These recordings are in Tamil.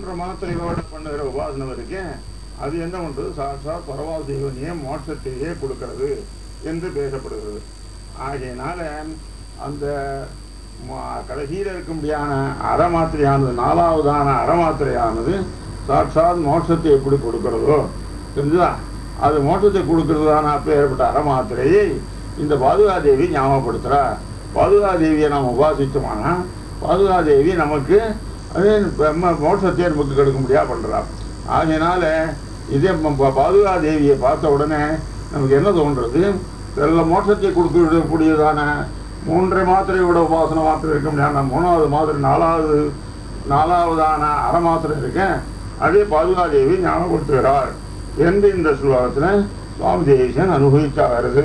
மூன்று மாத்திரையோட பண்ணுகிற உபாசனம் இருக்கு அது என்ன பண்றது சாட்சாத் பரவாதேவனையே மோட்சத்தையே கொடுக்கிறது என்று பேசப்படுகிறது ஆகையினால அந்த ம- கடைசியில் இருக்கும்படியான அறமாத்திரையானது நாலாவதான அறமாத்திரையானது சாட்சாத் மோட்சத்தை எப்படி கொடுக்கிறதோ தெரிஞ்சுதா அது மோட்சத்தை கொடுக்கிறதான அப்பேற்பட்ட அறமாத்திரையை இந்த பாதுகாதேவி ஞாபகப்படுத்துறா பாதுகாதேவியை நாம் உபாசித்தோமானா பாதுகாதேவி நமக்கு அதே பிரம்ம மோட்சத்தை நமக்கு கொடுக்க முடியா பண்றா ஆகையினால இதே ம- பா- பாதுகாதேவியை பார்த்த உடனே நமக்கு என்ன தோன்றது நல்ல மோட்சத்தை கொடுக்கக்கூடியதான மூன்றரை மாத்திரையோட உபாசன மாத்திரை இருக்க முடியாது மூணாவது மாத்திரை நாலாவது நாலாவதான அரை மாத்திரை இருக்கேன் அதே பாதுகாதேவி ஞாபகப்படுத்துகிறார் என்று இந்த ஸ்லோகத்தில் சுவாமி தேசியன் அனுபவித்தா வருது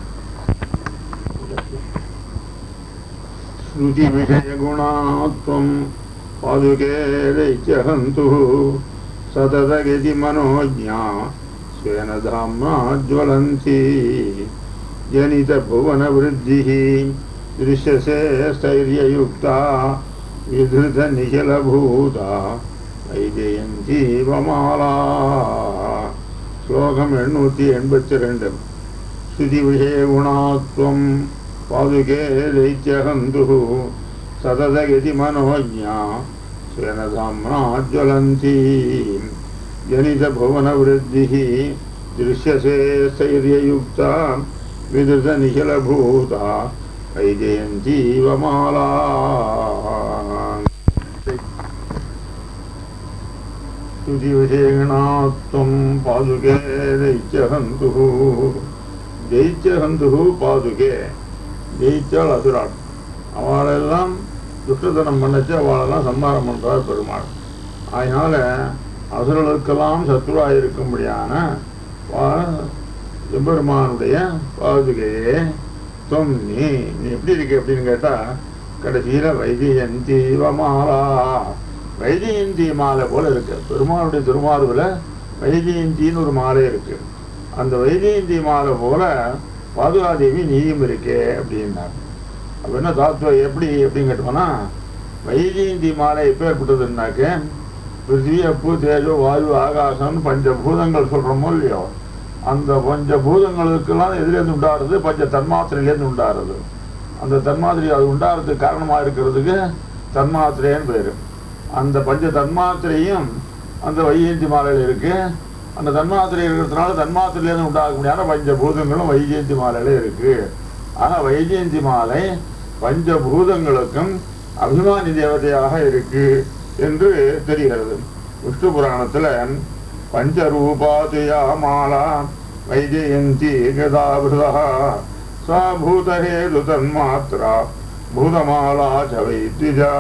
ஸ்ருதி விஷய குணாத்வம் பாதுகே दैत्यहन्तु सततगति मनोज्ञा स्वेन धाम्ना ज्वलन्ति जनितभुवनवृद्धिः दृश्यसे स्थैर्ययुक्ता विधृतनिखिलभूता वैजयन्तीवमाला श्लोकम् एण्णूति एण्पति रेण्डु श्रुतिविषयगुणात्वं पादुके दैत्यहन्तुः सततगति मनोज्ञा स्वेन धाम्ना ज्वलन्ति जनितभुवनवृद्धिः दृश्यसे स्थैर्ययुक्ता विधृतनिखिलभूता वैजयन्तीवमाला स्तुतिविषेणात्वं पादुके दैत्यहन्तुः दैत्यहन्तुः பாதுகே ஜெயிச்சால் அசுராள் அவளெல்லாம் துஷ்டத்தனம் பண்ணச்சு அவளெல்லாம் சம்மாரம் பண்றார் பெருமாள் அதனால அசுரர்களுக்கெல்லாம் சத்ருவாக இருக்கும்படியான வா- எம்பெருமானுடைய பாதுகையே தொம் நீ நீ எப்படி இருக்க அப்படின்னு கேட்டா கடைசியில வைஜெயந்தி வமாலா வைஜெயந்தி மாலை போல இருக்கு பெருமானுடைய திருமார்புல வைஜெயந்தின்னு ஒரு மாலை இருக்கு அந்த வைஜெயந்தி மாலை போல பாதுகாதேவி நீயும் இருக்கே அப்படின்னார் அப்ப என்ன தாத்துவம் எப்படி அப்படின்னு கேட்டோம்னா வைஜெயந்தி மாலை எப்போ ஏற்பட்டதுன்னாக்க பிருத்திவி அப்பு தேஜோ வாயு ஆகாசம்னு பஞ்சபூதங்கள் சொல்றோமோ இல்லையோ அந்த பஞ்சபூதங்களுக்கெல்லாம் எதிலேருந்து உண்டாகிறது பஞ்ச தன்மாத்திரையிலேருந்து உண்டாகிறது அந்த தன்மாத்திரை அது உண்டாகிறதுக்கு காரணமாக இருக்கிறதுக்கு தன்மாத்திரைன்னு பேர் அந்த பஞ்ச தன்மாத்திரையும் அந்த வைஜெயந்தி மாலையில் இருக்கு அந்த தன்மாத்திரை இருக்கிறதுனால தன்மாத்திரையிலேருந்து உண்டாக முடியாத பஞ்சபூதங்களும் வைஜெயந்தி மாலையில இருக்கு ஆனா வைஜெயந்தி மாலை பஞ்சபூதங்களுக்கும் அபிமானி தேவதையாக இருக்கு என்று தெரிகிறது விஷ்ணு புராணத்துல பஞ்சரூபாதியா மாலா வைஜெயந்தி கதாபிருதா சா பூதஹேது தன்மாத்ரா பூதமாலா ச வைத்விஜா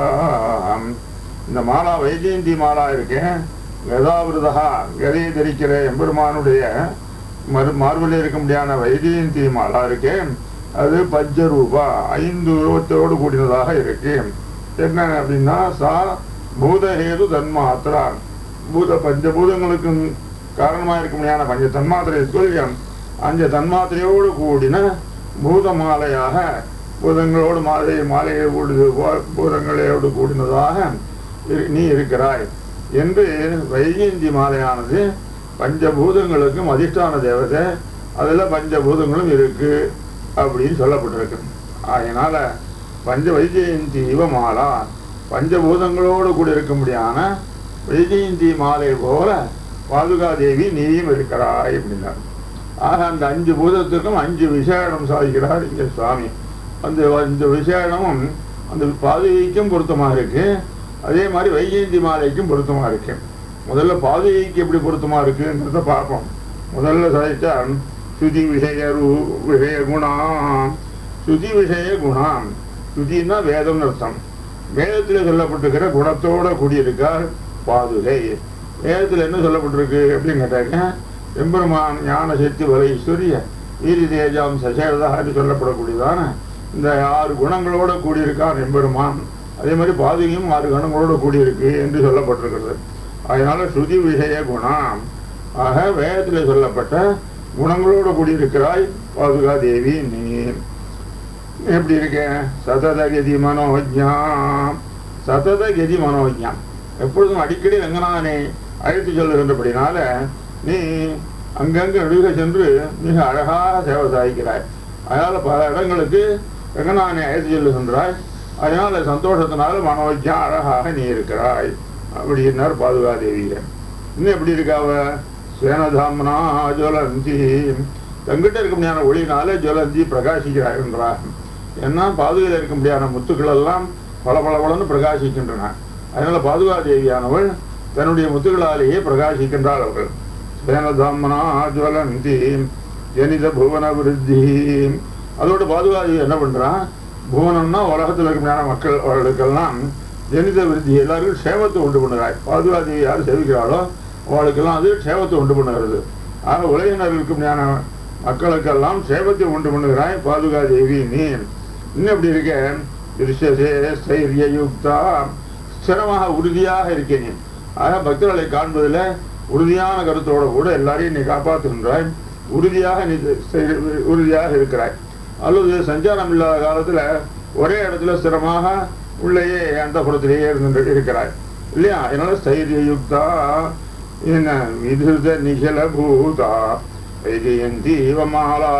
இந்த மாலா வைஜெயந்தி மாலா இருக்கேன் கதாபிருதா கதையை தரிக்கிற எம்பெருமானுடைய மறு மார்பில் இருக்க முடியாத வைஜெயந்தி மாலா இருக்கேன் அது பஞ்சரூபா ஐந்து உருவத்தோடு கூடினதாக இருக்கு என்ன அப்படின்னா சா பூதஹேது தன்மாத்திரா பூத பஞ்சபூதங்களுக்கும் காரணமாக இருக்க முடியாத பஞ்ச தன்மாத்திரை சொல்லியம் அந்த தன்மாத்திரையோடு கூடின பூத மாலையாக பூதங்களோடு மாலை மாலையை கூடிய பூதங்களோடு கூடினதாக இரு- நீ இருக்கிறாய் என்று வைஜெயந்தி மாலையானது பஞ்சபூதங்களுக்கும் அதிஷ்டான தேவதை அதில் பஞ்சபூதங்களும் இருக்கு அப்படின்னு சொல்லப்பட்டிருக்கு அதனால பஞ்ச வைஜெயந்தி இவ மாலா பஞ்சபூதங்களோடு கூட இருக்க முடியாத வைஜெயந்தி மாலை போல பாதுகாதேவி நீயும் இருக்கிறாய் அப்படின்னார் ஆக அந்த அஞ்சு பூதத்துக்கும் அஞ்சு விசேஷம் சாதிக்கிறார் இங்கே சுவாமி அந்த அந்த விசேஷமும் அந்த பாதுகைக்கும் பொருத்தமாக இருக்கு அதே மாதிரி வைஜெயந்தி மாலைக்கும் பொருத்தமாக இருக்கு முதல்ல பாதுகைக்கு எப்படி பொருத்தமாக இருக்குங்கிறத பார்ப்போம் முதல்ல சாதிச்சா ஸ்ருதி விஷய ரூ- விஷய குணாம் ஸ்ருதி விஷய குணாம் ஸ்ருதின்னா வேதம்னு அர்த்தம் வேதத்தில் சொல்லப்பட்டிருக்கிற குணத்தோட கூடியிருக்கார் பாதுகை வேதத்தில் என்ன சொல்லப்பட்டிருக்கு அப்படின்னு கேட்டாக்க எம்பெருமான் ஞான சக்தி வலை சூரிய வீரி தேஜாம் சசேதா என்று சொல்லப்படக்கூடியதான இந்த ஆறு குணங்களோட கூடியிருக்கார் எம்பெருமான் அதே மாதிரி பாதுகையும் ஆறு குணங்களோட கூடியிருக்கு என்று சொல்லப்பட்டிருக்கிறது அதனால ஸ்ருதி விஷய குணம் ஆக வேதத்தில் சொல்லப்பட்ட குணங்களோட கூடியிருக்கிறாய் பாதுகா தேவி நீ எப்படி இருக்க சதத கதி மனோஜாம் சதத கதி மனோஜாம் எப்பொழுதும் அடிக்கடி ரங்கநாதனை அழைத்து செல்லுகின்றபடினால நீ அங்கங்க நடுக சென்று மிக அழகாக சேவை சாதிக்கிறாய் அதனால பல இடங்களுக்கு ரங்கநாதனை அழைத்து செல்லுகின்றாய் அதனால சந்தோஷத்தினால மனோஜ்யம் அழகாக நீ இருக்கிறாய் அப்படின்னார் பாதுகாதேவிய இன்னும் எப்படி இருக்காவ சேனதாமனா ஜுவலந்தி தங்கிட்ட இருக்க முடியாத ஒளினால ஜுவலந்தி பிரகாசிக்கிறாய் என்றார் ஏன்னா பாதுகையில் இருக்க முடியாத முத்துக்கள் எல்லாம் பல பளபளன்னு பிரகாசிக்கின்றன அதனால பாதுகாதேவியானவள் தன்னுடைய முத்துகளாலேயே பிரகாசிக்கின்றாள் அவர்கள் சேனதாமனா ஜுவலந்தி ஜனித புவன விருத்தி அதோட பாதுகாதேவி என்ன பண்றான் புவனம்னா உலகத்தில் இருக்கிற மக்கள் அவர்களுக்கெல்லாம் ஜனித விருத்தி எல்லாருக்கும் சேவத்தை உண்டு பண்ணுறாய் பாதுகாதேவி யார் சேவிக்கிறாளோ அவளுக்கெல்லாம் அது சேவத்தை உண்டு பண்ணுகிறது ஆக உலகினர் இருக்கும் ஞான மக்களுக்கெல்லாம் சேவத்தை உண்டு பண்ணுகிறாய் பாதுகாதேவி நீ இன்னும் எப்படி இருக்க திருஷசே ஸ்தைரிய யுக்தா ஸ்திரமாக உறுதியாக இருக்க நீ ஆக பக்தர்களை காண்பதில் உறுதியான கருத்தோட கூட எல்லாரையும் நீ காப்பாற்றுகின்றாய் உறுதியாக நீ ஸ்தை- உறுதியாக இருக்கிறாய் அல்லது சஞ்சாரம் இல்லாத காலத்துல ஒரே இடத்துல ஸ்திரமாக உள்ளேயே அந்த புறத்திலேயே இருந்து இருக்கிறாய் இல்லையா அதனால ஸ்தைரிய யுக்தா என்ன விதுத நிகழ பூதா வைஜயந்தி மாலா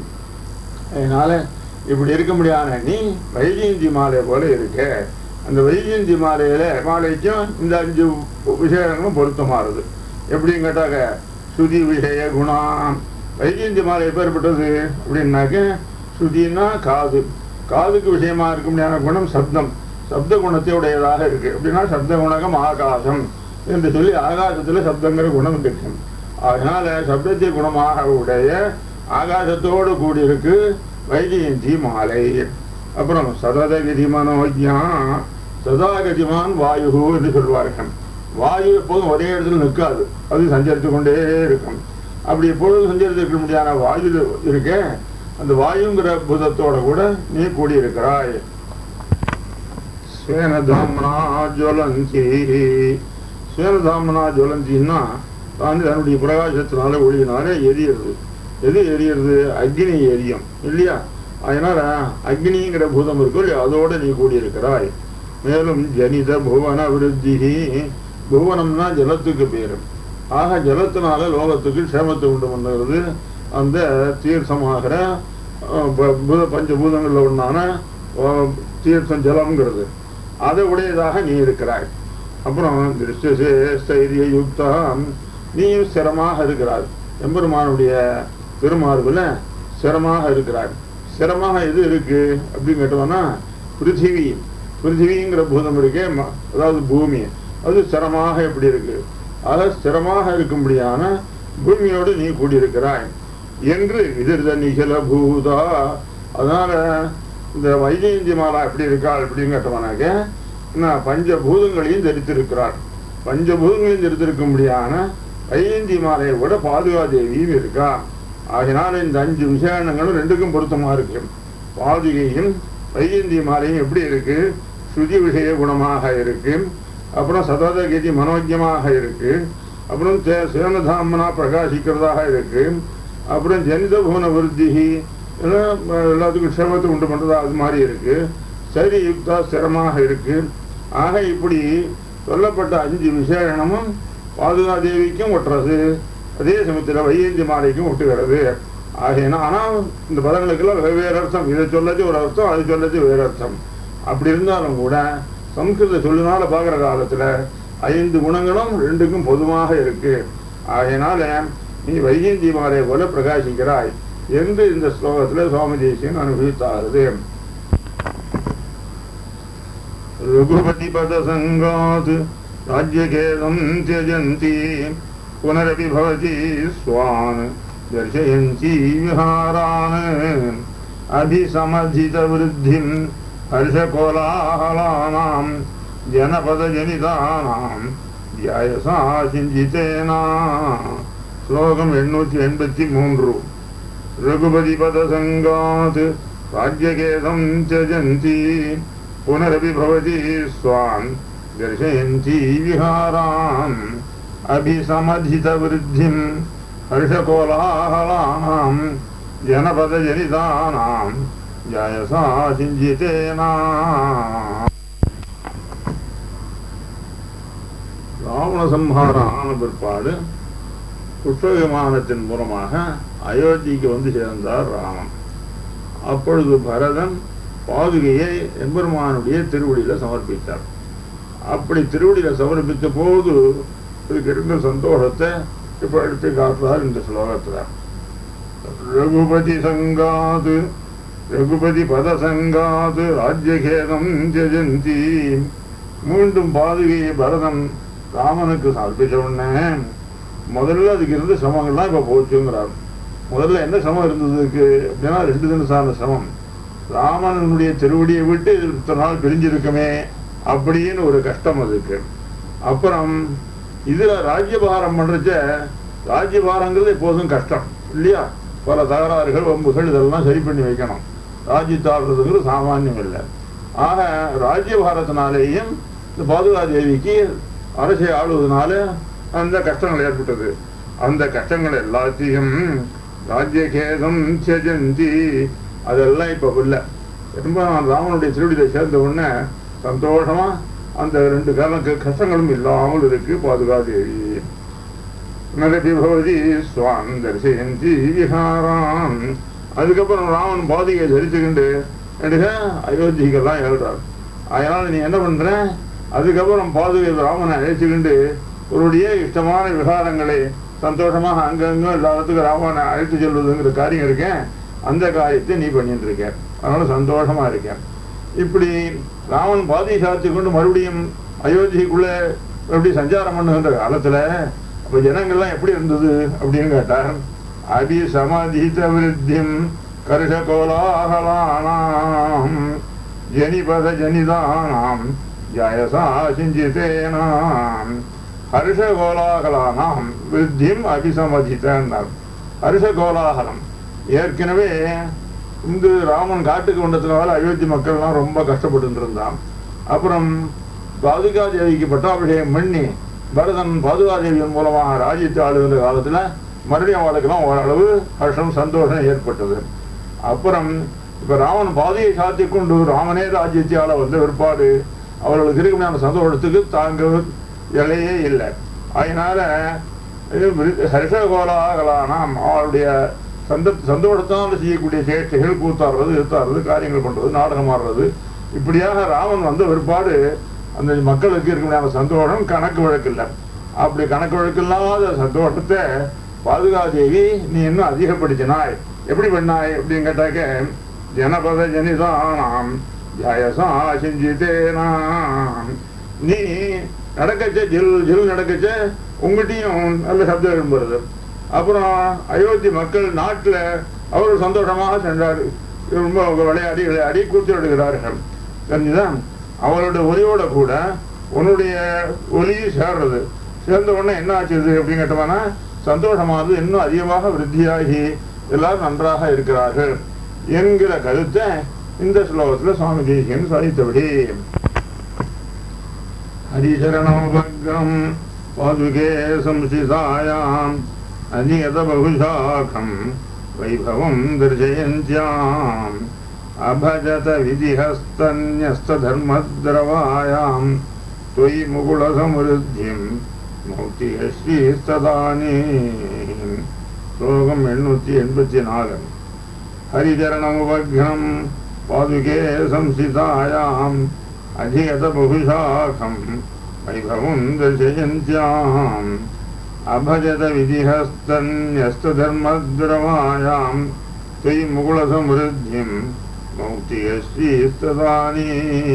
அதனால இப்படி இருக்க முடியாத நீ வைஜெயந்தி மாலை போல இருக்க அந்த வைஜெயந்தி மாலையில மாலைக்கும் இந்த அஞ்சு விஷயங்களும் பொருத்தமாறுது எப்படின்னு கேட்டாக்க ஸ்ருதி விஷய குணம் வைஜெயந்தி மாலை எப்பேற்பட்டது அப்படின்னாக்க ஸ்ருதினா காது காதுக்கு விஷயமா இருக்க முடியாத குணம் சப்தம் சப்த குணத்தை உடையதாக இருக்கு அப்படின்னா சப்த குணகம் ஆகாசம் என்று சொல்லி ஆகாசத்துல சப்தங்கிற குணம் இருக்கு அதனால சப்தத்தை குணமாக உடைய ஆகாசத்தோடு கூடியிருக்கு வைஜெயந்தி மாலை அப்புறம் சததகிரி மனோஜா சதாகதிமான் வாயு என்று சொல்வார்கள் வாயு எப்போதும் ஒரே இடத்துல நிற்காது அது சஞ்சரித்து கொண்டே இருக்கும் அப்படி எப்பொழுதும் சஞ்சரித்து இருக்க முடியாத வாயு இருக்க அந்த வாயுங்கிற பூதத்தோட கூட நீ கூடியிருக்கிறாய் ஸ்வேனதாமனா ஜுவலந்தி ஸ்வேனதாமனா ஜுவலந்தின்னா தான் தன்னுடைய பிரகாசத்தினால ஒளியினால எரியுறது எது எரியுறது அக்னி எரியும் இல்லையா அதனால அக்னிங்கிற பூதம் இருக்கும் இல்லையா அதோட நீ கூடியிருக்கிறாய் மேலும் ஜனித புவன விருத்தி புவனம்னா ஜலத்துக்கு பேரு ஆக ஜலத்தினால லோகத்துக்கு க்ஷேமத்தை உண்டு பண்ணுறது அந்த தீர்த்தமாகிற அஹ், ப- பூத பஞ்சபூதங்களில் ஒன்றான அஹ், தீர்த்தம் ஜலம்ங்கிறது அதை உடையதாக நீ இருக்கிறாய் அப்புறம் திருஷ்டசே ஸ்தைரிய யுக்தம் நீயும் ஸ்திரமாக இருக்கிறாய் எம்பெருமானுடைய திருமார்புல ஸ்திரமாக இருக்கிறாய் ஸ்திரமாக எது இருக்கு அப்படின்னு கேட்டோம்னா பிருத்திவி பிருத்திவிங்கிற பூதம் இருக்கே ம- அதாவது பூமி அது ஸ்திரமாக எப்படி இருக்கு ஆக ஸ்திரமாக இருக்கும்படியான பூமியோடு நீ கூடியிருக்கிறாய் என்று எதிர்த நிகழ பூதா அதனால இந்த வைஜெயந்தி மாலா எப்படி இருக்காள் அப்படின்னு கேட்டோம்னாக்க நான் பஞ்சபூதங்களையும் தரித்திருக்கிறாள் பஞ்சபூதங்களையும் தரித்திருக்கும்படியான வைஜெயந்தி மாலையை விட பாதுகாதேவியும் இருக்கா ஆகினால் இந்த அஞ்சு விசேஷங்களும் ரெண்டுக்கும் பொருத்தமா இருக்கு பாதுகையும் வைஜெயந்தி மாலையும் எப்படி இருக்கு ஸ்ருதி விஷய குணமாக இருக்கு அப்புறம் சததகதி மனோஜமாக இருக்கு அப்புறம் தே- சேனதாமனா பிரகாசிக்கிறதாக இருக்கு அப்புறம் ஜனித புவன விருத்தி எல்லாம் எல்லாத்துக்கும் க்ஷேமத்தை உண்டு பண்றதா அது மாதிரி இருக்கு சரி யுக்தா ஸ்திரமாக இருக்கு ஆக இப்படி சொல்லப்பட்ட அஞ்சு விசேஷனமும் பாதுகாதேவிக்கும் ஒட்டுறது அதே சமயத்தில் வையந்தி மாலைக்கும் ஒட்டுகிறது ஆகையினா ஆனால் இந்த பதங்களுக்கெல்லாம் வெவ்வேறு அர்த்தம் இதை சொல்லது ஒரு அர்த்தம் அது சொல்லது வேறு அர்த்தம் அப்படி இருந்தாலும் கூட சம்ஸ்கிருத சொல்லினால பார்க்குற காலத்தில் ஐந்து குணங்களும் ரெண்டுக்கும் பொதுவாக இருக்கு ஆகையினால நீ வைஜெயந்தி மாலை போல பிரகாசிக்கிறாய் என்று இந்த ஸ்லோகத்தில் சுவாமி தேசியன் அனுபவித்தாகிறது रघुपतिपदसङ्गात् राज्यखेदं त्यजन्ति पुनरपि भवति स्वान् दर्शयन्ती विहारान् अभिसमधितवृद्धिं हर्षकोलाहलानां जनपदजनितानां ध्यायसा சிஞ்சித்தேனா ஸ்லோகம் எண்ணூற்றி எண்பத்தி மூன்று रघुपतिपदसङ्गात् राज्यखेदं त्यजन्ति पुनरपि भवति स्वान् दर्शयन्ती विहाराम् अभिसमधितवृद्धिं हर्षकोलाहलानां जनपदजनितानां जायसा चिञ्जितेना ராவண சம்ஹாரம் ஆன பிற்பாடு புஷ்ப விமானத்தின் மூலமாக அயோத்திக்கு வந்து சேர்ந்தார் ராமன் அப்பொழுது பரதன் பாதுகையை எம்பெருமானுடைய திருவடியில சமர்ப்பித்தார் அப்படி திருவடியில சமர்ப்பித்த போது இதுக்கு இருந்த சந்தோஷத்தை இப்ப எடுத்து காட்டுறார் இந்த ஸ்லோகத்துல ரகுபதி சங்காது ரகுபதி பத சங்காது ராஜ்யகேதம் ஜெஜந்தி மீண்டும் பாதுகையை பரதன் ராமனுக்கு சமர்ப்பிச்ச உடனே முதல்ல அதுக்கு இருந்த சிரமங்கள்லாம் இப்ப போச்சுங்கிறார் முதல்ல என்ன சிரமம் இருந்ததுக்கு அப்படின்னா ரெண்டு தினசான சிரமம் ராமனுடைய திருவடியை விட்டு இத்தனை நாள் பிரிஞ்சிருக்குமே அப்படின்னு ஒரு கஷ்டம் அதுக்கு அப்புறம் இதுல ராஜ்யபாரம் பண்றச்ச ராஜ்யபாரங்கிறது எப்போதும் கஷ்டம் இல்லையா பல தகராறுகள் வம்புகள் இதெல்லாம் சரி பண்ணி வைக்கணும் ராஜ்யத்தாடுறதுங்கிறது சாமானியம் இல்லை ஆக ராஜ்யபாரத்தினாலேயும் இந்த பாதுகா தேவிக்கு அரசை ஆளுவதனால அந்த கஷ்டங்கள் ஏற்பட்டது அந்த கஷ்டங்கள் எல்லாத்தையும் ராஜ்யகேதம் செஜந்தி அதெல்லாம் இப்ப இல்லை ரொம்ப ராமனுடைய திருவடியில சேர்ந்த உடனே சந்தோஷமா அந்த ரெண்டு காலம் கஷ்டங்களும் இல்லாமல் இருக்கு பாதுகா தேவி நரபி பவதி சுவான் தரிசயந்தி விஹாராம் அதுக்கப்புறம் ராமன் பாதிகை தரிச்சுக்கிண்டு எடுக்க அயோத்திக்கெல்லாம் எழுறார் அதனால நீ என்ன பண்ற அதுக்கப்புறம் பாதுகை ராமனை அழைச்சுக்கிண்டு உன்னுடைய இஷ்டமான விகாரங்களை சந்தோஷமாக அங்கங்கும் எல்லாத்துக்கும் ராமனை அழைத்து செல்வதுங்கிற காரியம் இருக்கேன் அந்த காரியத்தை நீ பண்ணிட்டு இருக்க அதனால சந்தோஷமா இருக்கேன் இப்படி ராமன் பாதி சாத்தி கொண்டு மறுபடியும் அயோத்திக்குள்ள எப்படி சஞ்சாரம் பண்ணுகின்ற காலத்துல அப்ப ஜனங்கள்லாம் எப்படி இருந்தது அப்படின்னு கேட்டார் அபி சமதித விருத்திம் கருஷ கோலாகலானாம் ஜனிபத ஜனிதானாம் ஜயசா சிஞ்சிதேனாம் ஹர்ஷ கோலாகலானாம் விருத்தியும் அபிசமதித்தார் ஹர்ஷ கோலாகலம் ஏற்கனவே இந்த ராமன் காட்டுக்கு வந்ததுனால அயோத்தி மக்கள்லாம் ரொம்ப கஷ்டப்பட்டு இருந்தான் அப்புறம் பாதுகா தேவிக்கு பட்டாபிஷேகம் பண்ணி பரதன் பாதுகா தேவியின் மூலமாக ராஜ்யத்தை ஆளுகிற காலத்துல மறுபடியும் அவளுக்கெல்லாம் ஓரளவு ஹர்ஷம் சந்தோஷம் ஏற்பட்டது அப்புறம் இப்ப ராமன் பாதையை சாத்தி கொண்டு ராமனே ராஜ்யத்தை ஆள வந்த பிற்பாடு அவர்களுக்கு இருக்கக்கூடிய சந்தோஷத்துக்கு தாங்க இலையே இல்லை அதனால ஹர்ஷகோலாகலானாம் அவளுடைய சந்த சந்தோஷத்தால் செய்யக்கூடிய சேஷ்டைகள் கூத்தாடுறது இருத்தாடுறது காரியங்கள் பண்றது நாடகம் ஆடுறது இப்படியாக ராமன் வந்த பிற்பாடு அந்த மக்களுக்கு இருக்கக்கூடிய சந்தோஷம் கணக்கு வழக்கு இல்லை அப்படி கணக்கு வழக்கு இல்லாத சந்தோஷத்தை பாதுகாதேவி நீ இன்னும் அதிகப்படுத்தினாய் எப்படி பண்ணாய் அப்படின்னு கேட்டாக்க ஜனபத ஜனிதானாம் ஜயசா செஞ்சிதேனாம் நீ நடக்கச்ச ஜில் ஜில் நடக்கச்ச உங்ககிட்டயும் நல்ல சப்தம் எழும்புறது அப்புறம் அயோத்தி மக்கள் நாட்டுல அவர் சந்தோஷமாக சென்றார் ரொம்ப விளையாடி விளையாடி கூத்து எடுக்கிறார்கள் தெரிஞ்சுதான் அவளோட ஒலியோட கூட உன்னுடைய ஒலியும் சேர்றது சேர்ந்த உடனே என்ன ஆச்சுது அப்படின்னு கேட்டோம்னா சந்தோஷமானது இன்னும் அதிகமாக விருத்தியாகி எல்லாரும் நன்றாக இருக்கிறார்கள் என்கிற கருத்தை இந்த ஸ்லோகத்துல சுவாமி தேசியன் சாதித்தபடி ஹரிசரணோபக்ரம் பாதுகே சம்சிதாயாம் அநியத பகுஷாகம் வைபவம் தர்சயந்தியாம் அபஜத விதிஹஸ்தன்யஸ்தர்மத்ரவாயாம் त्वयि मुकुलसमृद्धिं மௌத்தியஸ்ரீஸ்ததானே ஸ்லோகம் எண்ணூத்தி எண்பத்தி நாலு ஹரிச்சரணமுபக்னம் பாதுகே சம்சிதாயாம் அதிகத பகுஷாகம் வைபவம் தர்சயந்தியாம் அபஜத விதிஹஸ்தன்யஸ்தர்மத்ரவாயாம் त्वयि मुकुलसमृद्धिं மௌத்தியஸ்ரீஸ்ததானே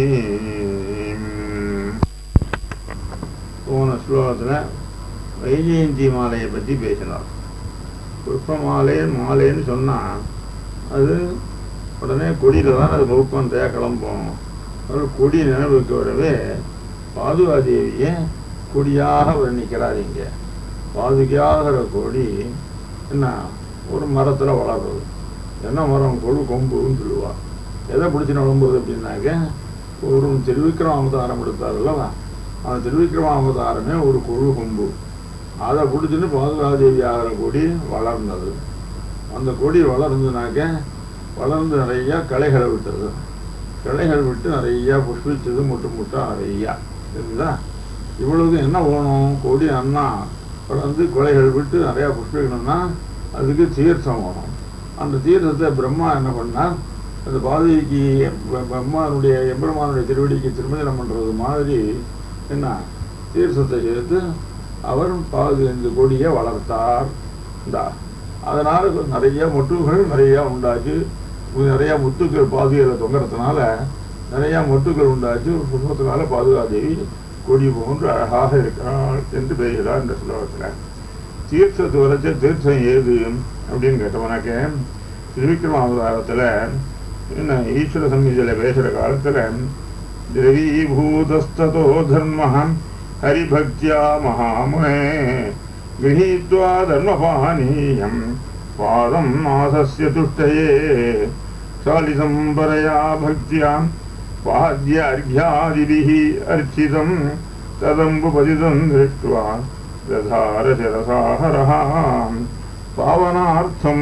போன ஸ்லோகத்தில் வைஜெயந்தி மாலையை பற்றி பேசினார் புஷ்ப மாலை மாலைன்னு சொன்னால் அது உடனே கொடியில் தான் அது பௌக்கம் தேய கிளம்பும் அது கொடி நினைவுக்கு வரவே பாதுகா தேவியை கொடியாக வர்ணிக்கிறார் இங்கே பாதுகாகிற கொடி என்ன ஒரு மரத்தில் வளர்றது என்ன மரம் கொழு கொம்புன்னு சொல்லுவா எதை பிடிச்சி நம்புறது அப்படின்னாக்க ஒரு திருவிக்ரமாவதாரம் எடுத்தார் அல்லவா அந்த திருவிக்ரமாவதாரமே ஒரு கொழு கொம்பு அதை பிடிச்சின்னு பாதுகாதேவி ஆகிற கொடி வளர்ந்தது அந்த கொடி வளர்ந்ததுனாக்க வளர்ந்து நிறையா களைகளை விட்டது கிளைகள் விட்டு நிறையா புஷ்பிச்சது முட்டு முட்டா நிறையா தெரியுதா இவ்வளவு என்ன வேணும் கொடி அண்ணா வளர்ந்து கொலைகள் விட்டு நிறையா புஷ்பிக்கணும்னா அதுக்கு தீர்த்தம் வேணும் அந்த தீர்த்தத்தை பிரம்மா என்ன பண்ணார் அந்த பாதைக்கு பிரம்மானுடைய எம்பெருமானுடைய திருவடிக்கு திருமணம் பண்ணுறது மாதிரி என்ன தீர்த்தத்தை சேர்த்து அவர் பாது இந்த கொடியை வளர்த்தார் இந்தா அதனால் நிறைய மொட்டுகள் நிறையா உண்டாச்சு நிறைய முத்துக்கள் பாதுகையில் தொங்குறதுனால நிறைய மொட்டுகள் உண்டாச்சு புஷ்பத்தினால பாதுகாதேவி கொடி போன்று அழகாக இருக்கிறாள் என்று பெறுகிறார் இந்த ஸ்லோகத்தில் தீர்த்தத்தை வரைச்ச தீர்த்தம் ஏது அப்படின்னு கேட்டவனாக்க திருவிக்ரம அவதாரத்தில் என்ன ஈஸ்வர சங்கீதியில் பேசுகிற காலத்தில் திரவீபூதஸ்தோ தர்ம ஹரிபக்தியா மகாமுனே गृहीत्वा धर्मपानीयं पादं नाथस्य तुष्टये चालितं परया भक्त्या पाद्यार्घ्यादिभिः अर्चितं तदम्बुपतितं दृष्ट्वा दधार शिरसाहरः पावनार्थं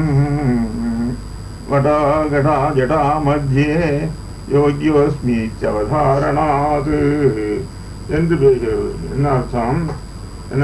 वटाघटा जटा मध्ये யோகியோஸ்மீச்சவதாரணாத் என்று பேசுகிறது என்ன அர்த்தம் என்ன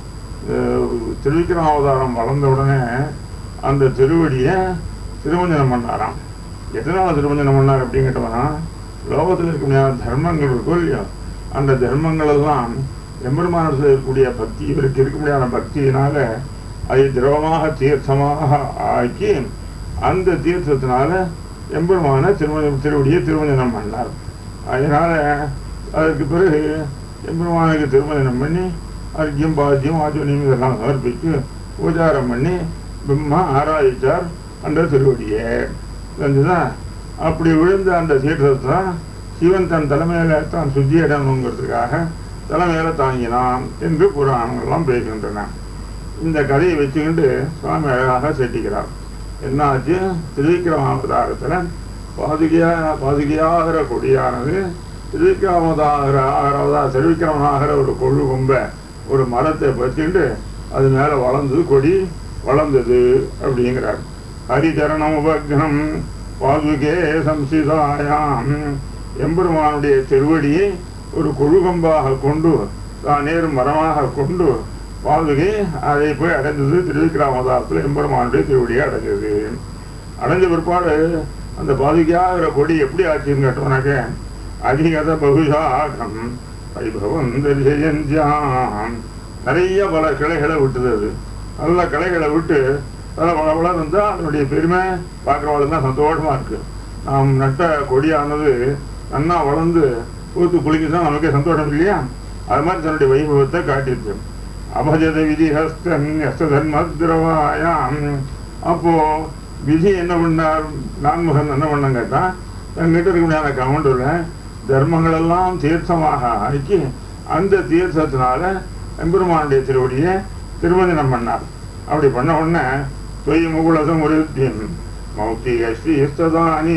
திருவிக்கிரமாவதாரம் வளர்ந்த உடனே அந்த திருவடியை திருமஞ்சனம் பண்ணாராம் எதனால் திருமஞ்சனம் பண்ணார் அப்படின்னு கேட்டவனா லோகத்தில் இருக்க தர்மங்கள் இருக்கும் இல்லையா அந்த தர்மங்கள் எல்லாம் எம்பெருமானத்தில் இருக்கக்கூடிய பக்தி இவருக்கு இருக்க முடியாத பக்தியினால அதை திரவமாக தீர்த்தமாக ஆக்கி அந்த தீர்த்தத்தினால எம்பெருமான திருமணம் திருவடியை திருமஞ்சனம் பண்ணார் அதனால அதற்கு பிறகு எம்பெருமானுக்கு திருமஞ்சனம் பண்ணி அர்க்கியம் பாத்தியம் ஆச்சரியம் இதெல்லாம் சமர்ப்பித்து உபச்சாரம் பண்ணி பிரம்மா ஆராதிச்சார் அந்த திருவடியை தெரிஞ்சுதான் அப்படி விழுந்த அந்த தீர்த்தத்தை சிவன் தன் தலைமையில தான் சுத்தியிடணுங்கிறதுக்காக தலைமையில தாங்கினான் என்று புராணங்கள்லாம் பேசுகின்றன இந்த கதையை வச்சுக்கிட்டு சுவாமி அழகாக செட்டிக்கிறார் என்னாச்சு திருவிக்கிரமாவதாரத்தில் பாதுகையா பாதுகையாகிற கொடியானது திருவிக்கிரமதாகிற ஆகிறதா திருவிக்கிரமனாகிற ஒரு கொழு கொம்ப ஒரு மரத்தை பற்றிட்டு அது மேலே வளர்ந்தது கொடி வளர்ந்தது அப்படிங்கிறார் ஹரிச்சரணம் உபக்னம் பாதுகே சம்சிதாயாம் எம்பெருமானுடைய திருவடியை ஒரு கொழுகம்பாக கொண்டு தான் நேர் மரமாக கொண்டு பாதுகை அதை போய் அடைந்தது திருவிக்கிராமதாரத்தில் எம்பெருமானுடைய திருவடியை அடைஞ்சது அடைஞ்ச பிற்பாடு அந்த பாதுகையாகிற கொடி எப்படி ஆச்சுன்னு கேட்டோம்னாக்க அதிகத பகுஷாகம் வைபவம் தரிசயஞ்சாம் நிறைய பல கிளைகளை விட்டுது அது நல்ல கிளைகளை விட்டு அதில் வள வள இருந்தால் அதனுடைய பெருமை பார்க்குறவளுக்கு தான் சந்தோஷமாக இருக்குது நாம் நட்ட கொடியானது நன்னா வளர்ந்து பூத்து குளிக்குதான் நமக்கே சந்தோஷம் இல்லையா அது மாதிரி தன்னுடைய வைபவத்தை காட்டியிருக்கு அபஜத விதி ஹஸ்தன் ஹஸ்தர்மத்ரவாயாம் அப்போ விதி என்ன பண்ணார் நான்முகன் என்ன பண்ண கேட்டா என்கிட்ட இருக்க முடியாத கவுண்டில் தர்மங்களெல்லாம் தீர்த்தமாக ஆக்கி அந்த தீர்த்தத்தினால எம்பெருமானுடைய திருவடியை திருமஞ்சனம் பண்ணார் அப்படி பண்ண உடனே தொய் முகுலசம் உறுத்தின் மௌத்தி அஸ்தி இஸ்ததானி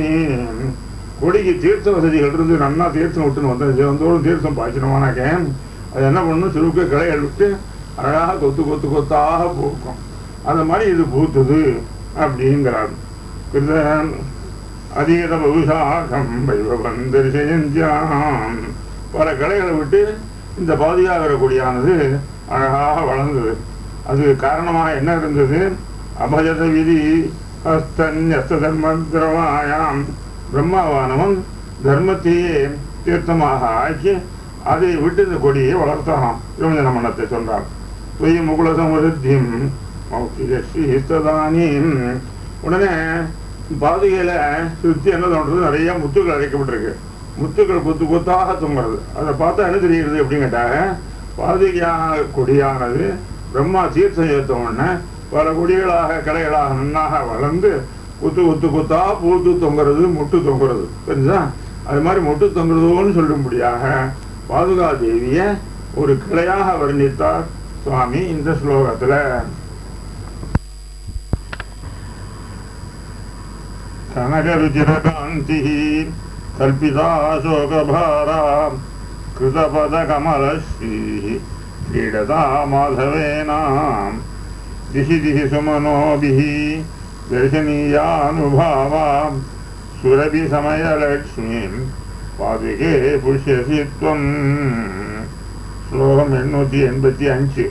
கொடிக்கு தீர்த்த வசதிகள் இருந்து நன்னா தீர்த்தம் விட்டுன்னு வந்தது தினந்தோறும் தீர்த்தம் பாய்ச்சணுமானாக்க அது என்ன பண்ணும் சுருக்க கிளைகள் விட்டு அழகாக கொத்து கொத்து கொத்தாக பூக்கும் அந்த மாதிரி இது பூத்துது அப்படிங்கிறார் கிருதன் அதிகத பகுசாகம் வைபவந்தரிசெஞ்சாம் பல கலைகளை விட்டு இந்த பாதியாகிற கொடியானது அழகாக வளர்ந்தது அது காரணமாக என்ன இருந்தது அபஜத விதி ஹஸ்தன்யஸ்த தர்மத்ரவாயாம் பிரம்மாவானவன் தர்மத்தையே தீர்த்தமாக ஆக்கி அதை விட்டு இந்த கொடியை வளர்த்தான் திருமஞ்சன மன்னத்தை சொன்னார் துய் முகுலசம் விருத்தியும் மௌத்திகஸ்ரீஸ்ததானியும் உடனே பாதுகையில சுத்தி என்ன தோன்றது நிறைய முத்துக்கள் அழைக்கப்பட்டிருக்கு முத்துக்கள் கொத்து கொத்தாக தொங்குறது அதை பார்த்தா என்ன தெரிகிறது அப்படின்னு கேட்டாங்க பாதுகையா கொடியானது பிரம்மா தீர்த்தம் ஏற்ற உடனே பல கொடிகளாக கலைகளாக நன்னாக வளர்ந்து குத்து குத்து குத்தா பூத்து தொங்குறது முட்டு தொங்குறது தெரிஞ்சா அது மாதிரி முட்டு தொங்குறதோன்னு சொல்லும்படியாக பாதுகா தேவிய ஒரு கிளையாக வர்ணித்தார் சுவாமி இந்த ஸ்லோகத்துல கனகருச்சிரகாந்தி கல்பிதா சோகபாரா கிருதபதகமலஸ்ரீ क्रीडता माधवेनां दिशि दिशि सुमनोभिः दर्शनीयानुभावां सुरभिसमयलक्ष्मीं पादुके पुष्यसि त्वं ஸ்லோகம் எண்ணூத்தி எண்பத்தி அஞ்சு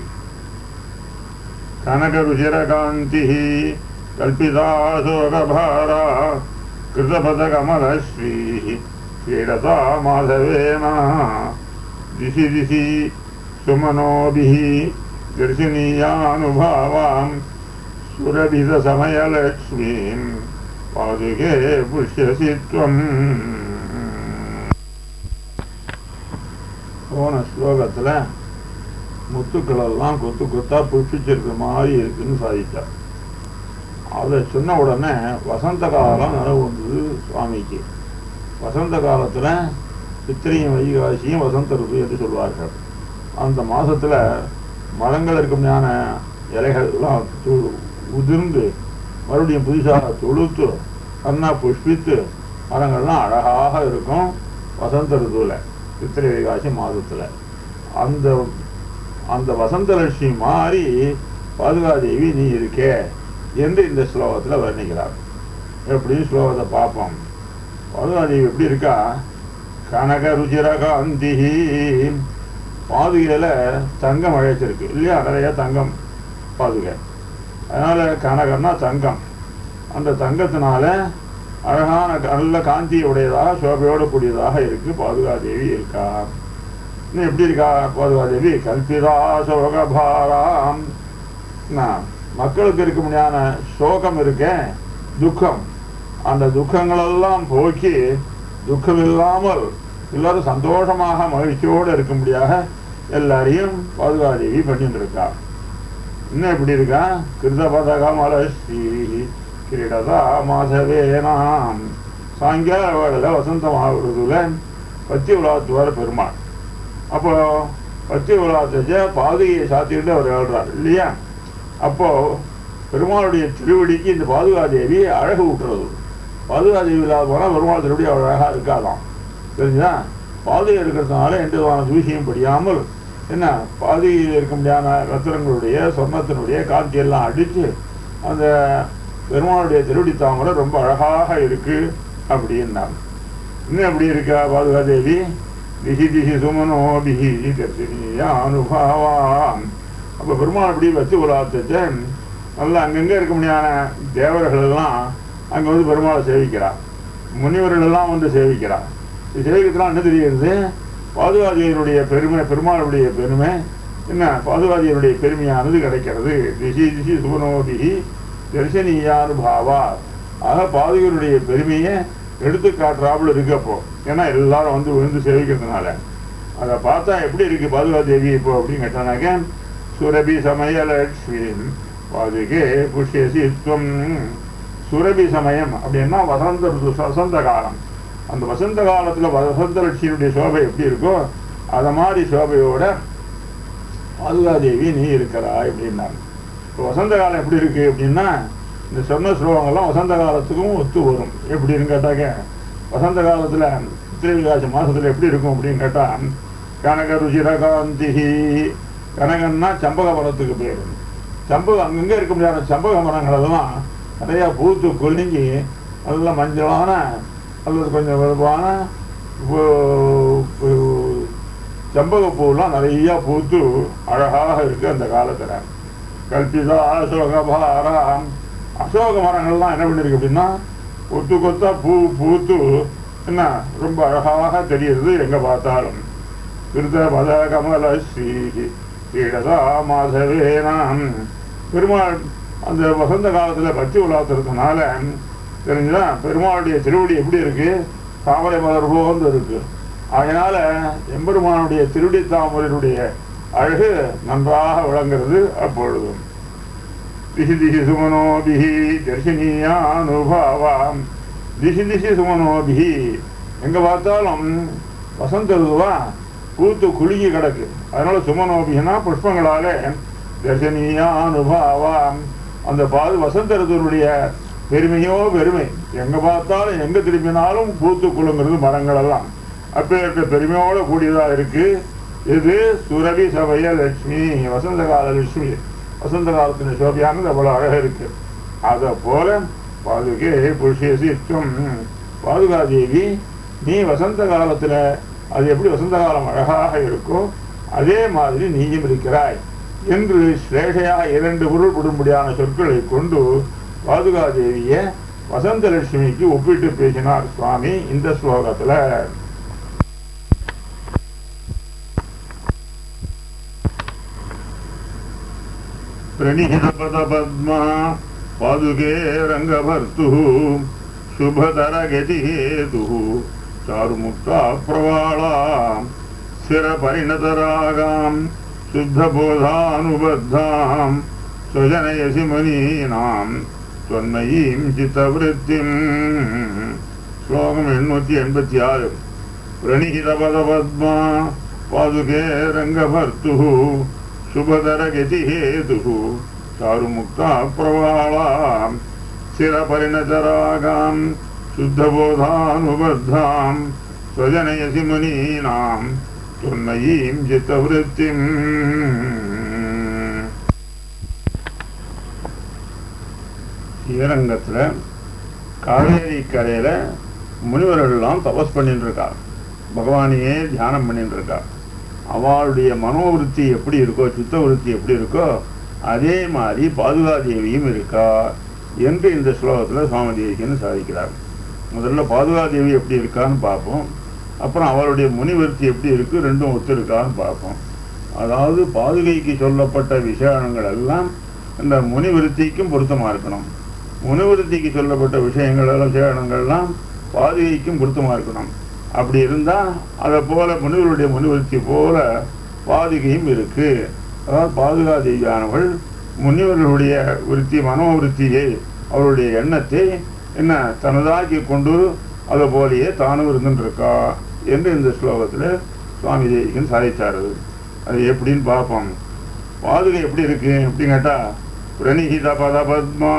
கனகருச்சிரகாந்தி கல்பிதாசோகபாரா கிருதபதகமலஸ்ரீ क्रीडता माधवेन दिशि दिशि सुमनोभिः दर्शनीयानुभावां सुरभितसमयलक्ष्मीं पादुके पुष्यसि त्वम् போன ஸ்லோகத்தில் முத்துக்களெல்லாம் கொத்து கொத்தா புஷ்பிச்சிருக்கிற மாதிரி இருக்குன்னு சாதித்தார் அதை சொன்ன உடனே வசந்த காலம் நிலவு வந்தது சுவாமிக்கு வசந்த காலத்தில் சித்திரையும் வைகாசியும் வசந்த ருது என்று சொல்வார்கள் அந்த மாதத்தில் மரங்கள் இருக்கும்யான இலைகள் எல்லாம் து- உதிர்ந்து மறுபடியும் புதுசாக தொழுத்து கண்ணா புஷ்பித்து மரங்கள்லாம் அழகாக இருக்கும் வசந்த ருதுவில் சித்திரை வைகாசி மாதத்தில் அந்த அந்த வசந்த லட்சுமி மாறி பாதுகாதேவி நீ இருக்கே என்று இந்த ஸ்லோகத்தில் வர்ணிக்கிறார் எப்படின்னு ஸ்லோகத்தை பார்ப்போம் பாதுகாதேவி எப்படி இருக்கா கனக ருச்சிரகாந்தி பாதுகையில தங்கம் அழைச்சிருக்கு இல்லையா நிறைய தங்கம் பாதுகை அதனால கனகன்னா தங்கம் அந்த தங்கத்தினால அழகான நல்ல காந்தி உடையதாக சோபையோட கூடியதாக இருக்கு பாதுகாதேவி இருக்கா இன்னும் எப்படி இருக்கா பாதுகாதேவி கல்பிதா சோகபாராம் நான் மக்களுக்கு இருக்க முடியாத சோகம் இருக்கே துக்கம் அந்த துக்கங்களெல்லாம் போக்கி துக்கம் இல்லாமல் எல்லாரும் சந்தோஷமாக மகிழ்ச்சியோடு இருக்கும்படியாக எல்லாரையும் பாதுகாதேவி பண்ணிட்டு இருக்கா இன்னும் எப்படி இருக்கா கிருதபதகமலஸ்ரீ கிரீடதா மாதவேனாம் சாயங்கால வேளையில் வசந்தமாகிறதுல பத்தி உலாத்துவார் பெருமாள் அப்போ பத்தி உலாத்தச்ச பாதுகையை சாத்திக்கிட்டு அவர் எழுறார் இல்லையா அப்போ பெருமாளுடைய திருவடிக்கு இந்த பாதுகாதேவி அழகு விட்டுறது பாதுகாதேவி இல்லாத போனால் பெருமாள் திருவடி அவ்வளோ அழகாக இருக்காதாம் தெரிஞ்சா பாதுகை இருக்கிறதுனால எந்த விதமான தூசியும் படியாமல் என்ன பாதுகையில் இருக்க முடியாத ரத்தினங்களுடைய சொர்ணத்தினுடைய காந்தியெல்லாம் அடித்து அந்த பெருமாளுடைய திருவடி தாமரை ரொம்ப அழகாக இருக்கு அப்படின்னாங்க இன்னும் எப்படி இருக்கா பாதுகாதேவி திசி திசி சுமனோ பிஹி தர்சினியா அனுபவாம் அப்போ பெருமாள் அப்படி வச்சு உலாத்தச்ச நல்லா அங்கங்கே இருக்க முடியாத தேவர்கள் எல்லாம் அங்கே வந்து பெருமாளை சேவிக்கிறார் முனிவர்கள் எல்லாம் வந்து சேவிக்கிறார் இது சேவிக்கிறதுலாம் என்ன தெரியுது பாதுகாதியனுடைய பெருமை பெருமாளுடைய பெருமை என்ன பாதுகாதியனுடைய பெருமையானது கிடைக்கிறது திசி திசி சுபனோபிகி தரிசனியானுபாவா ஆக பாதுகருடைய பெருமையை எடுத்து காட்டுறாப்புல இருக்கு அப்போ ஏன்னா எல்லாரும் வந்து விழுந்து சேவிக்கிறதுனால அதை பார்த்தா எப்படி இருக்கு பாதுகாதேவி இப்போ அப்படின்னு கேட்டானாக்க சுரபி சமயலட்சுமி பாதுகே புஷ்யசி துவம் சுரபி சமயம் அப்படின்னா வசந்த ருது வசந்த காலம் அந்த வசந்த காலத்துல வசந்த லட்சுமியுடைய சோபை எப்படி இருக்கோ அத மாதிரி சோபையோட பாதுகாதேவி நீ இருக்கிறா அப்படின்னாங்க இப்போ வசந்த காலம் எப்படி இருக்கு அப்படின்னா இந்த சொன்ன ஸ்லோகங்கள்லாம் வசந்த காலத்துக்கும் ஒத்து வரும் எப்படின்னு கேட்டாக்க வசந்த காலத்துல சித்திரை விகாசி மாசத்துல எப்படி இருக்கும் அப்படின்னு கேட்டா கனக ருச்சிரகாந்தி கனகன்னா சம்பக மரத்துக்கு பேர் சம்பகம் அங்கங்கே இருக்க முடியாத சம்பக மரங்கள் எல்லாம் நிறையா பூத்து குலுங்கி நல்ல மஞ்சளான அல்லது கொஞ்சம் வெளுப்பான பூ- பூ- செம்பக பூலாம் நிறைய பூத்து அழகாக இருக்கு அந்த காலத்துல கல்பிதா அசோகபாரம் அசோக மரங்கள்லாம் என்ன பண்ணிருக்கு அப்படின்னா கொத்து கொத்தா பூ பூத்து என்ன ரொம்ப அழகாக தெரியுது எங்க பார்த்தாலும் கிருத பத கமல ஸ்ரீ கீழதா மாதவேனாம் பெருமாள் அந்த வசந்த காலத்துல பத்தி உலாத்துறதுனால தெரிஞ்சுதா பெருமாளுடைய திருவடி எப்படி இருக்கு தாமரை மலர் போன்று இருக்கு அதனால எம்பெருமானுடைய திருடி தாமரையினுடைய அழகு நன்றாக விளங்குறது அப்பொழுதும் திசி திசி சுமனோபிஹி தர்ஷினியானுபாவாம் திசி திசி சுமனோபிஹி எங்க பார்த்தாலும் வசந்த ருதுவா பூத்து குலுங்கி கிடக்கு அதனால சுமனோபினா புஷ்பங்களாலே தர்ஷனியானுபாவாம் அந்த பாது வசந்த ருதுனுடைய பெருமையோ பெருமை எங்க பார்த்தாலும் எங்க திரும்பினாலும் பூத்து குலுங்கிறது மரங்கள் எல்லாம் அப்பேற்ற பெருமையோட கூடியதா இருக்கு இது சுரவி சபைய லட்சுமி வசந்த கால லட்சுமி வசந்த காலத்தின் சோபியானது அவ்வளவு அழகா இருக்கு அத போல பாதுகே புருஷேசித்துவம் பாதுகாதேவி நீ வசந்த காலத்துல அது எப்படி வசந்த காலம் அழகாக இருக்கோ அதே மாதிரி நீயும் இருக்கிறாய் என்று ஸ்லேஷையா இரண்டு பொருள்படும்படியான சொற்களை கொண்டு பாதுகாதேவிய வசந்த லட்சுமிக்கு ஒப்பிட்டு பேசினார் சுவாமி இந்த ஸ்லோகத்துல प्रणिहितपदपद्मा पादुके रङ्गभर्तुः शुभतरगतिहेतुः चारुमुक्ता प्रवाळाम् स्थिरपरिणतरागाम् शुद्धबोधानुबद्धाम् स्वजनयसि मुनीनाम् त्वन्मयीम् चित्तवृत्तिम् श्लोकम् एण्णूति एण्पति आरु प्रणिहितपदपद्मा पादुके रङ्गभर्तुः शुभधरगतिहेतुः चारुमुक्ता प्रवाळाम् स्थिरपरिणतरागाम् शुद्धबोधानुबद्धाम् स्वजनयसि मुनीनाम् त्वन्मयीम् चित्तवृत्तिम् ஸ்ரீரங்கத்துல காவேரி கரையில முனிவர்கள் எல்லாம் தபஸ் பண்ணிட்டு இருக்கா பகவானையே தியானம் பண்ணிட்டு இருக்கா அவளுடைய மனோவிருத்தி எப்படி இருக்கோ சித்த விருத்தி எப்படி இருக்கோ அதே மாதிரி பாதுகாதேவியும் இருக்கா என்று இந்த ஸ்லோகத்தில் சுவாமி தேசிகன் சாதிக்கிறார் முதல்ல பாதுகாதேவி எப்படி இருக்கான்னு பார்ப்போம் அப்புறம் அவளுடைய முனிவிருத்தி எப்படி இருக்கு ரெண்டும் ஒத்து இருக்கான்னு பார்ப்போம் அதாவது பாதுகைக்கு சொல்லப்பட்ட விஷயங்கள் எல்லாம் இந்த முனிவிருத்திக்கும் பொருத்தமா இருக்கணும் முனிவிருத்திக்கு சொல்லப்பட்ட விஷயங்கள் எல்லாம் விஷயங்கள்லாம் பாதுகைக்கும் பொருத்தமா இருக்கணும் அப்படி இருந்தா அதை போல முனிவருடைய முனிவருத்தி போல பாதுகையும் இருக்கு அதாவது பாதுகாதேவியானவள் முனிவர்களுடைய விருத்தி மனோவிருத்தியை அவருடைய எண்ணத்தை என்ன தனதாக்கி கொண்டு அதை போலயே தானும் இருந்துட்டு இருக்கா என்று இந்த ஸ்லோகத்தில் சுவாமி தேவிகன் சாதிச்சாரு அது எப்படின்னு பார்ப்போம் பாதுகை எப்படி இருக்கு அப்படின்னு கேட்டா பிரணிகித பத பத்மா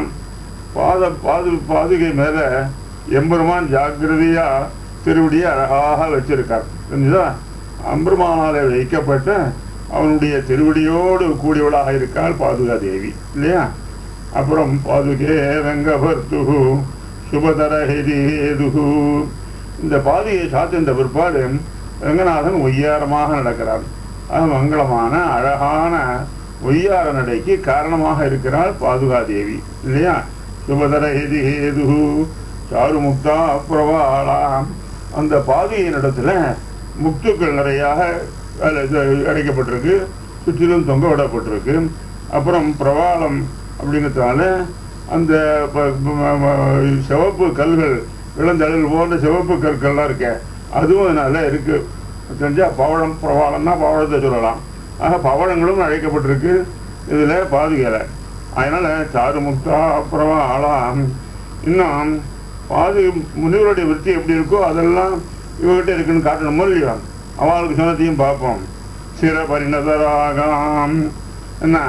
பாத பாது பாதுகை மேல எம்பெருமான் ஜாக்கிரதையா திருவடியை அழகாக வச்சிருக்கார் புரிஞ்சுதா அம்பெருமானாலே வைக்கப்பட்ட அவனுடைய திருவடியோடு கூடியவளாக இருக்காள் பாதுகா தேவி இல்லையா அப்புறம் பாதுகே ரங்கபர்த்துகு சுபதர ஹெதிஹேதுகு இந்த பாதுகையை சாத்திருந்த பிற்பாடு ரங்கநாதன் ஒய்யாரமாக நடக்கிறார் அது மங்களமான அழகான ஒய்யார நடைக்கு காரணமாக இருக்கிறாள் பாதுகா தேவி இல்லையா சுபதர ஹெதிஹேதுகு சாருமுக்தா பிரவாளாம் அந்த பாதுகையின் இடத்துல முக்துக்கள் நிறையாக அதுல இது அடைக்கப்பட்டிருக்கு சுற்றிலும் தொங்க விடப்பட்டிருக்கு அப்புறம் பிரவாளம் அப்படிங்கிறதுனால அந்த ப- ம- ம- சிவப்பு கல்கள் இளந்தளிர் போன்ற சிவப்பு கற்கள்லாம் இருக்க அதுவும் அதனால இருக்கு தெரிஞ்சா பவழம் பிரவாளம்னா பவழத்தை சொல்லலாம் ஆக பவழங்களும் அழைக்கப்பட்டிருக்கு இதுல பாதுகையில அதனால சாருமுக்தா பிரவாளாம் இன்னும் பாது முனிவருடைய விருத்தி எப்படி இருக்கோ அதெல்லாம் இவகிட்ட இருக்குன்னு காட்டணுமோ இல்லையோ அவளுக்கு சொன்னதையும் பார்ப்போம் சிறபரிணத ராகம் என்ன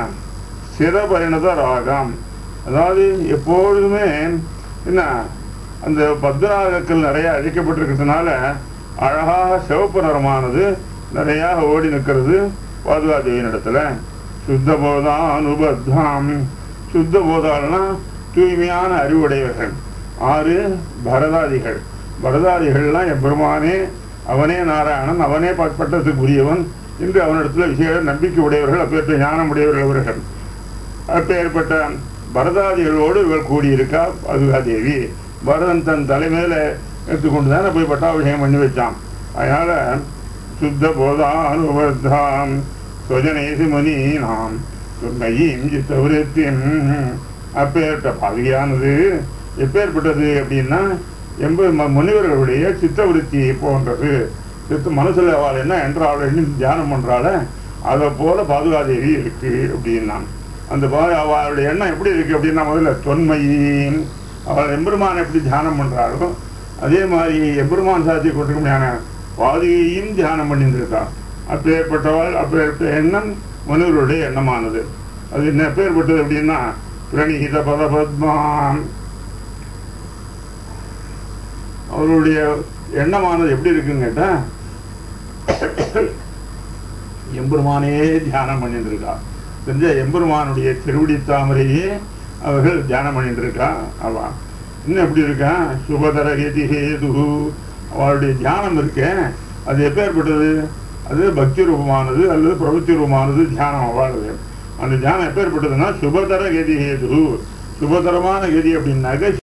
சிறபரிணத ராகம் அதாவது எப்பொழுதுமே என்ன அந்த பத்மநாகக்கள் நிறைய அழிக்கப்பட்டிருக்கிறதுனால அழகாக சிவப்பு நிறமானது நிறைய ஓடி நிற்கிறது பாதுகாதேவியின் இடத்துல சுத்த போதானுபத்தாம் சுத்த போதால்னா தூய்மையான அறிவுடையவர்கள் ஆறு பரதாதிகள் பரதாதிகள்லாம் என் பெருமானே அவனே நாராயணன் அவனே பட்டத்துக்கு உரியவன் என்று அவனிடத்துல விசேஷ நம்பிக்கை உடையவர்கள் அப்பேற்பட்ட ஞானம் உடையவர்கள் அவர்கள் அப்பேற்பட்ட பரதாதிகளோடு இவள் கூடியிருக்கா பாதுகாதேவி பரதன் தன் தலைமையில எடுத்துக்கொண்டு தானே போய் பட்டாபிஷேகம் பண்ணி வச்சான் அதனால சுத்த போதானுபத்தாம் சுவஜனேசி முனீனாம் துர்மையும் சித்தவருத்தியும் அப்பேற்பட்ட பாதுகையானது எப்பேற்பட்டது அப்படின்னா எம்ப ம- முனிவர்களுடைய சித்தவருத்தி போன்றது சித்த மனசுல அவள் என்ன என்றாள் என்ன தியானம் பண்றாள அதை போல பாதுகாதேவி இருக்கு அப்படின்னா அந்த பா அவளுடைய எண்ணம் எப்படி இருக்கு அப்படின்னா முதல்ல தொன்மையின் அவள் எம்பெருமான் எப்படி தியானம் பண்றாளோ அதே மாதிரி எம்பெருமான் சாத்தி கொண்டிருக்க பாதுகையும் தியானம் பண்ணிட்டு இருக்கான் அப்பேற்பட்டவள் அப்பேற்பட்ட எண்ணம் மனிதருடைய எண்ணமானது அது என்ன எப்பேற்பட்டது அப்படின்னா பிரணிகித பதபத்மான் அவருடைய எண்ணமானது எப்படி இருக்குன்னு கேட்டா எம்பெருமானே தியானம் பண்ணிட்டு இருக்கா தெரிஞ்ச எம்பெருமானுடைய திருவடி தாமரையே அவர்கள் தியானம் பண்ணிட்டு இருக்கா அவா இன்னும் எப்படி இருக்கா சுபதர ஹேதி ஹேது அவளுடைய தியானம் இருக்கே அது எப்பேற்பட்டது அது பக்தி ரூபமானது அல்லது பிரவೃತ್ತಿ ரூபமானது தியானம் அவ்வாறு அந்த தியானம் எப்பேற்பட்டதுன்னா சுபதர கதி ஹேது சுபதரமான கதி அப்படின்னாக்க